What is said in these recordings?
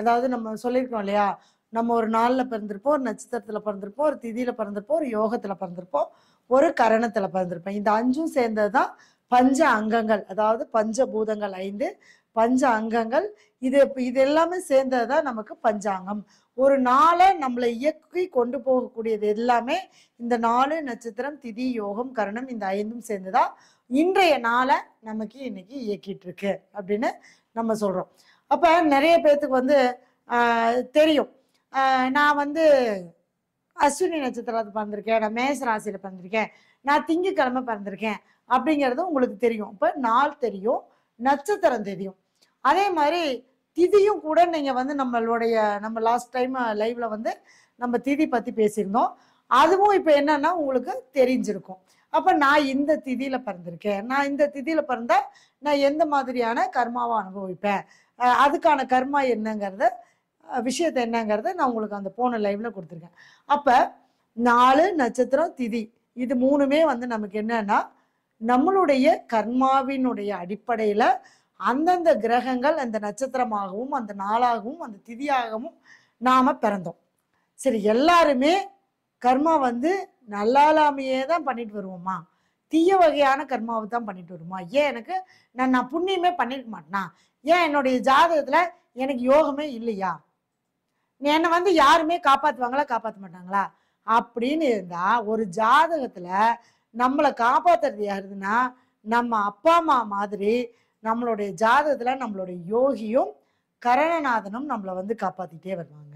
அதாவது நம்ம சொல்லியிருக்கோம் இல்லையா நம்ம ஒரு நாளில் பிறந்திருப்போம் ஒரு நட்சத்திரத்தில் பிறந்திருப்போம் ஒரு திதியில் பிறந்திருப்போம் ஒரு யோகத்தில் பிறந்திருப்போம் ஒரு கரணத்தில் பிறந்திருப்போம் இந்த அஞ்சும் சேர்ந்தது தான் பஞ்ச அங்கங்கள் அதாவது பஞ்சபூதங்கள் ஐந்து பஞ்ச அங்கங்கள் இது இது எல்லாமே சேர்ந்தது தான் நமக்கு பஞ்சாங்கம் ஒரு நாளை நம்மளை இயக்கி கொண்டு போகக்கூடியது எல்லாமே இந்த நாலு நட்சத்திரம் திதி யோகம் கரணம் இந்த ஐந்தும் சேர்ந்துதான் இன்றைய நாளை நமக்கு இன்னைக்கு இயக்கிட்டு இருக்கு அப்படின்னு நம்ம சொல்றோம் அப்ப நிறைய பேர்த்துக்கு வந்து ஆஹ், தெரியும் ஆஹ், நான் வந்து அஸ்வினி நட்சத்திரத்தில் பிறந்திருக்கேன் நான் மேச ராசியில பிறந்திருக்கேன் நான் திங்கக்கிழமை பிறந்திருக்கேன் அப்படிங்கிறது உங்களுக்கு தெரியும் இப்போ நாள் தெரியும் நட்சத்திரம் தெரியும் அதே மாதிரி திதியும் கூட நீங்க வந்து நம்மளுடைய நம்ம லாஸ்ட் டைம் லைவ்ல வந்து நம்ம திதி பத்தி பேசியிருந்தோம் அதுவும் இப்போ என்னன்னா உங்களுக்கு தெரிஞ்சிருக்கும் அப்ப நான் இந்த திதியில பிறந்திருக்கேன் நான் இந்த திதியில பிறந்தா நான் எந்த மாதிரியான கர்மாவை அனுபவிப்பேன் அஹ் அதுக்கான கர்மா என்னங்கிறத அஹ் விஷயத்தை என்னங்கிறத நான் உங்களுக்கு அந்த போன லைவ்ல கொடுத்துருக்கேன் அப்ப நாலு நட்சத்திரம் திதி இது மூணுமே வந்து நமக்கு என்னன்னா நம்மளுடைய கர்மாவினுடைய அடிப்படையில அந்தந்த கிரகங்கள் அந்த நட்சத்திரமாகவும் அந்த நாளாகவும் அந்த திதியாகவும் நாம பிறந்தோம் சரி எல்லாருமே கர்மா வந்து நல்லாலாமையே தான் பண்ணிட்டு வருவோமா தீய வகையான கர்மாவை தான் பண்ணிட்டு வருமா ஏன் எனக்கு நான் நான் புண்ணியமே பண்ணிருக்க மாட்டேனா ஏன் என்னுடைய ஜாதகத்துல எனக்கு யோகமே இல்லையா என்னை வந்து யாருமே காப்பாத்துவாங்களா காப்பாற்ற மாட்டாங்களா அப்படின்னு இருந்தா ஒரு ஜாதகத்துல நம்மளை காப்பாத்துறது யாருதுன்னா நம்ம அப்பா அம்மா மாதிரி நம்மளுடைய ஜாதகத்துல நம்மளுடைய யோகியும் கரணநாதனும் நம்மளை வந்து காப்பாத்திட்டே வருவாங்க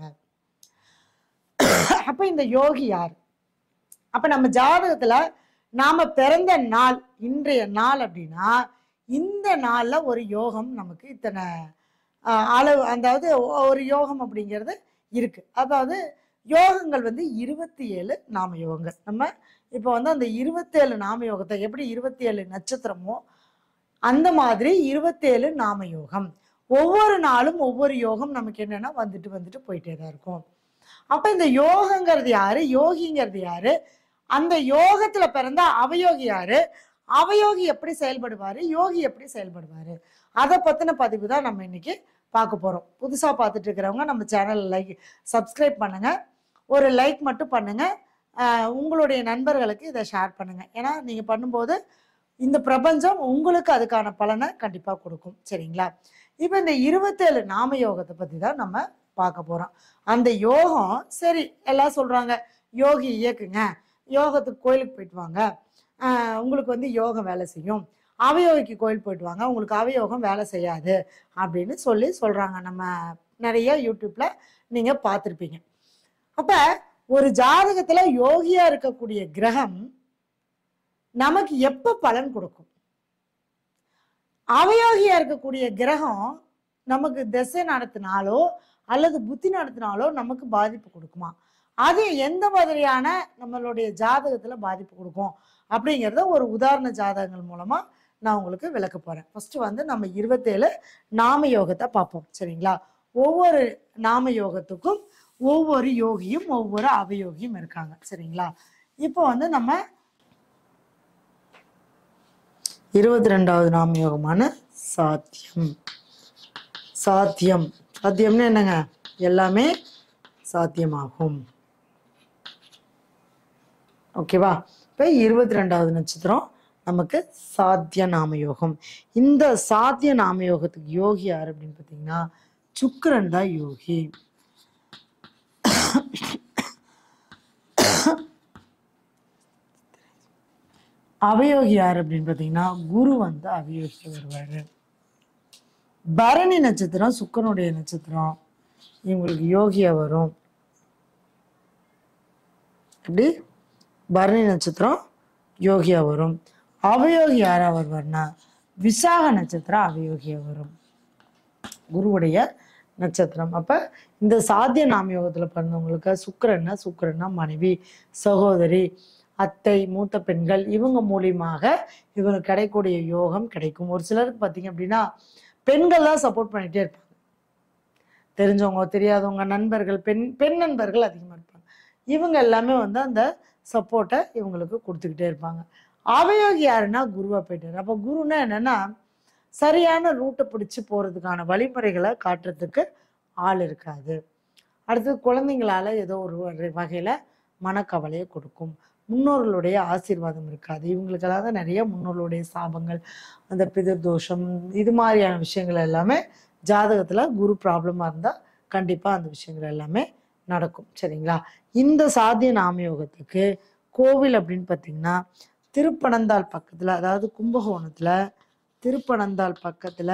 அப்ப இந்த யோகி யார் அப்ப நம்ம ஜாதகத்துல நாம பிறந்த நாள் இன்றைய நாள் அப்படின்னா இந்த நாள்ல ஒரு யோகம் நமக்கு இத்தனை ஆஹ், அளவு அதாவது ஒ- ஒரு யோகம் அப்படிங்கிறது இருக்கு அதாவது யோகங்கள் வந்து இருபத்தி ஏழு நாம யோகங்கள் நம்ம இப்போ வந்து அந்த இருபத்தேழு நாம யோகத்தை எப்படி இருபத்தி ஏழு நட்சத்திரமோ அந்த மாதிரி இருபத்தேழு நாம யோகம் ஒவ்வொரு நாளும் ஒவ்வொரு யோகம் நமக்கு என்னன்னா வந்துட்டு வந்துட்டு போயிட்டே தான் இருக்கும் அப்ப இந்த யோகங்கிறது யாரு யோகிங்கிறது யாரு அந்த யோகத்துல பிறந்த அவயோகி யாரு அவயோகி எப்படி செயல்படுவாரு யோகி எப்படி செயல்படுவாரு அதை பத்தின பதிவு தான் நம்ம இன்னைக்கு பார்க்க போறோம் புதுசா பார்த்துட்டு இருக்கிறவங்க நம்ம சேனல் லைக் சப்ஸ்கிரைப் பண்ணுங்க ஒரு லைக் மட்டும் பண்ணுங்க ஆஹ் உங்களுடைய நண்பர்களுக்கு இதை ஷேர் பண்ணுங்க ஏன்னா நீங்க பண்ணும்போது இந்த பிரபஞ்சம் உங்களுக்கு அதுக்கான பலனை கண்டிப்பா கொடுக்கும் சரிங்களா இப்போ இந்த இருபத்தேழு நாம யோகத்தை பத்தி தான் நம்ம பார்க்க போறோம் அந்த யோகம் சரி எல்லாம் சொல்றாங்க யோகி இயக்குங்க யோகத்துக்கு கோயிலுக்கு போயிட்டு வாங்க ஆஹ் உங்களுக்கு வந்து யோகம் வேலை செய்யும் அவயோகிக்கு கோயில் போயிட்டு வாங்க உங்களுக்கு அவயோகம் வேலை செய்யாது அப்படின்னு சொல்லி சொல்றாங்க நம்ம நிறைய யூடியூப்ல நீங்க பார்த்துருப்பீங்க அப்ப ஒரு ஜாதகத்துல யோகியா இருக்கக்கூடிய கிரகம் நமக்கு எப்ப பலன் கொடுக்கும் அவயோகியா இருக்கக்கூடிய கிரகம் நமக்கு திசை நடத்தினாலோ அல்லது புத்தி நடத்தினாலோ நமக்கு பாதிப்பு கொடுக்குமா அது எந்த மாதிரியான நம்மளுடைய ஜாதகத்துல பாதிப்பு கொடுக்கும் அப்படிங்கிறத ஒரு உதாரண ஜாதகங்கள் மூலமா நான் உங்களுக்கு விளக்க போறேன் ஃபர்ஸ்ட் வந்து நம்ம இருபத்தேழு நாம யோகத்தை பார்ப்போம் சரிங்களா ஒவ்வொரு நாம யோகத்துக்கும் ஒவ்வொரு யோகியும் ஒவ்வொரு அவயோகியும் இருக்காங்க சரிங்களா இப்போ வந்து நம்ம இருபத்தி ரெண்டாவது நாம யோகமான சாத்தியம் சாத்தியம் சாத்தியம்னு என்னங்க எல்லாமே சாத்தியமாகும் ஓகேவா இப்போ இருபத்தி ரெண்டாவது நட்சத்திரம் நமக்கு சாத்திய நாம யோகம் இந்த சாத்திய நாம யோகத்துக்கு யோகி யார் அப்படின்னு பார்த்தீங்கன்னா சுக்கிரன் தான் யோகி அவயோகி யார் அப்படின்னு பார்த்தீங்கன்னா குரு வந்து அவயோகி வருவாரு பரணி நட்சத்திரம் சுக்கரனுடைய நட்சத்திரம் இவங்களுக்கு யோகியா வரும் எப்படி பரணி நட்சத்திரம் யோகியா வரும் அவயோகி யாரா வருவார்னா விசாக நட்சத்திரம் அவயோகியா வரும் குருவுடைய நட்சத்திரம் அப்ப இந்த சாத்திய நாம யோகத்துல பிறந்தவங்களுக்கு சுக்கிரன்னா சுக்கிரன்னா மனைவி சகோதரி அத்தை மூத்த பெண்கள் இவங்க மூலியமாக இவங்களுக்கு கிடைக்கக்கூடிய யோகம் கிடைக்கும் ஒரு சிலருக்கு பார்த்தீங்க அப்படின்னா பெண்கள் தான் சப்போர்ட் பண்ணிட்டே இருப்பாங்க தெரிஞ்சவங்க தெரியாதவங்க நண்பர்கள் பெண் பெண் நண்பர்கள் அதிகமாக இருப்பாங்க இவங்க எல்லாமே வந்து அந்த சப்போர்ட்டை இவங்களுக்கு கொடுத்துக்கிட்டே இருப்பாங்க அவயோகி யாருன்னா குருவா போயிட்டாரு அப்போ குருன்னா என்னன்னா சரியான ரூட்டை பிடிச்சு போறதுக்கான வழிமுறைகளை காட்டுறதுக்கு ஆள் இருக்காது அடுத்தது குழந்தைங்களால ஏதோ ஒரு ஒரு வகையில மனக்கவலையை கொடுக்கும் முன்னோர்களுடைய ஆசீர்வாதம் இருக்காது இவங்களுக்கெல்லாம் தான் நிறைய முன்னோர்களுடைய சாபங்கள் அந்த பிதிர் தோஷம் இது மாதிரியான விஷயங்கள் எல்லாமே ஜாதகத்துல குரு ப்ராப்ளமா இருந்தா கண்டிப்பா அந்த விஷயங்கள் எல்லாமே நடக்கும் சரிங்களா இந்த சாத்திய நாமயோகத்துக்கு கோவில் அப்படின்னு பார்த்தீங்கன்னா திருப்பனந்தாள் பக்கத்துல அதாவது கும்பகோணத்துல திருப்பனந்தாள் பக்கத்துல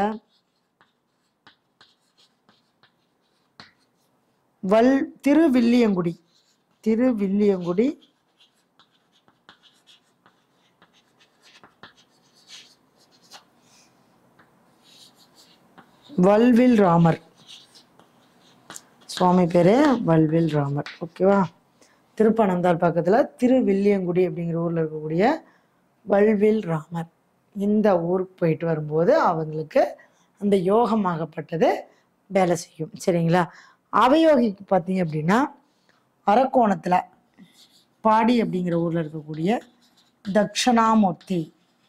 வல் திருவில்லியங்குடி திருவில்லியங்குடி வல்வில் ராமர் சுவாமி பேரு வல்வில் ராமர் ஓகேவா திருப்பனந்தாள் பக்கத்துல திருவில்லியங்குடி அப்படிங்கிற ஊர்ல இருக்கக்கூடிய வல்வில் ராமர் இந்த ஊருக்கு போயிட்டு வரும்போது அவங்களுக்கு அந்த யோகமாகப்பட்டது வேலை செய்யும் சரிங்களா அவயோகிக்கு பார்த்தீங்க அப்படின்னா அரக்கோணத்துல பாடி அப்படிங்கிற ஊர்ல இருக்கக்கூடிய தக்ஷணாமூர்த்தி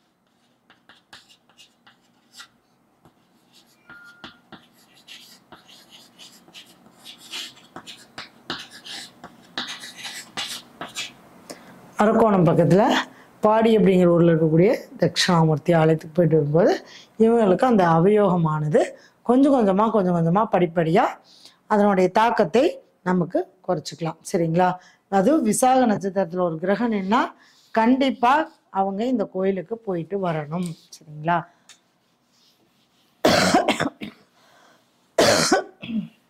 அரக்கோணம் பக்கத்தில் பாடி அப்படிங்கிற ஊரில் இருக்கக்கூடிய தட்சிணாமூர்த்தி ஆலயத்துக்கு போயிட்டு வரும்போது இவங்களுக்கு அந்த அவயோகமானது கொஞ்சம் கொஞ்சமாக கொஞ்சம் கொஞ்சமாக படிப்படியாக அதனுடைய தாக்கத்தை நமக்கு குறைச்சிக்கலாம் சரிங்களா அது விசாக நட்சத்திரத்தில் ஒரு கிரகம் நின்னா கண்டிப்பாக அவங்க இந்த கோயிலுக்கு போயிட்டு வரணும் சரிங்களா